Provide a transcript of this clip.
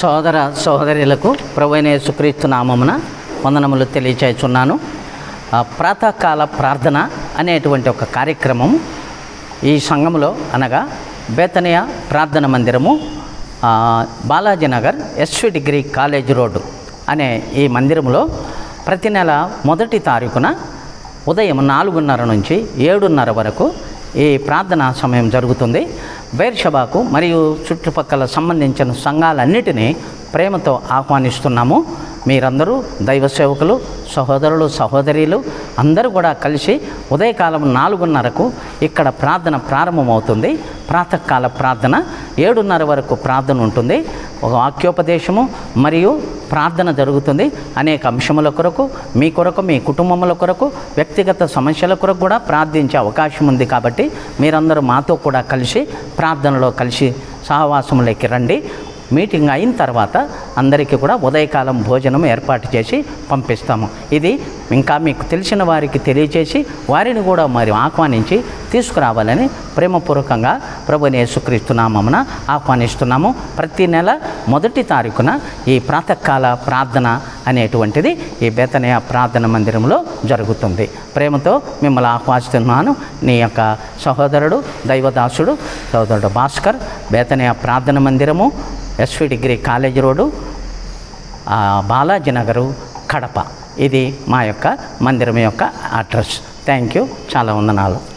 సోదర సోదరులకు ప్రభువైన యేసుక్రీస్తు నామమున వందనములు తెలియచేస్తున్నాను ఆ, ప్రాతకాల ప్రార్థన అనేటువంటి ఒక కార్యక్రమం ఈ సంఘంలో అనగా బేతనియా ప్రార్థన మందిరము ఆ, Balaji Nagar SV degree college road అనే ఈ మందిరంలో ప్రతి నెల మొదటి తారీఖున ఉదయం నాలుగున్నర నుంచి ఏడున్నర వరకు ఈ ప్రార్థనా సమయం జరుగుతుంది బైర్షబాకు మరియు చుట్టుపక్కల సంబంధించిన సంఘాలన్నిటినీ ప్రేమతో ఆహ్వానిస్తున్నాము మీరందరూ దైవ సేవకులు సహోదరులు సహోదరీలు అందరూ కూడా కలిసి ఉదయకాలం నాలుగున్నరకు ఇక్కడ ప్రార్థన ప్రారంభమవుతుంది ప్రాతకాల ప్రార్థన ఏడున్నర వరకు ప్రార్థన ఉంటుంది ఒక వాక్యోపదేశము మరియు ప్రార్థన జరుగుతుంది అనేక అంశముల కొరకు మీ కొరకు మీ కుటుంబముల కొరకు వ్యక్తిగత సమస్యల కొరకు కూడా ప్రార్థించే అవకాశం ఉంది కాబట్టి మీరందరూ మాతో కూడా కలిసి ప్రార్థనలో కలిసి సహవాసములకి రండి మీటింగ్ అయిన తర్వాత అందరికీ కూడా ఉదయకాలం భోజనం ఏర్పాటు చేసి పంపిస్తాము ఇది ఇంకా మీకు తెలిసిన వారికి తెలియచేసి వారిని కూడా మరి ఆహ్వానించి తీసుకురావాలని ప్రేమపూర్వకంగా ప్రభుని యేసుక్రీస్తునామమున ఆహ్వానిస్తున్నాము ప్రతి నెల మొదటి తారీఖున ఈ ప్రాతకాల ప్రార్థన అనేటువంటిది ఈ బేతనయ ప్రార్థన మందిరంలో జరుగుతుంది ప్రేమతో మిమ్మల్ని ఆహ్వానిస్తున్నాను నీ యొక్క సహోదరుడు దైవదాసుడు సహోదరుడు భాస్కర్ బేతనయ ప్రార్థన మందిరము ఎస్వి డిగ్రీ కాలేజ్ రోడ్డు ఆ, బాలాజీ నగరు కడప ఇది మా యొక్క మందిరం యొక్క అడ్రస్ థ్యాంక్ యూ చాలా వందనాలు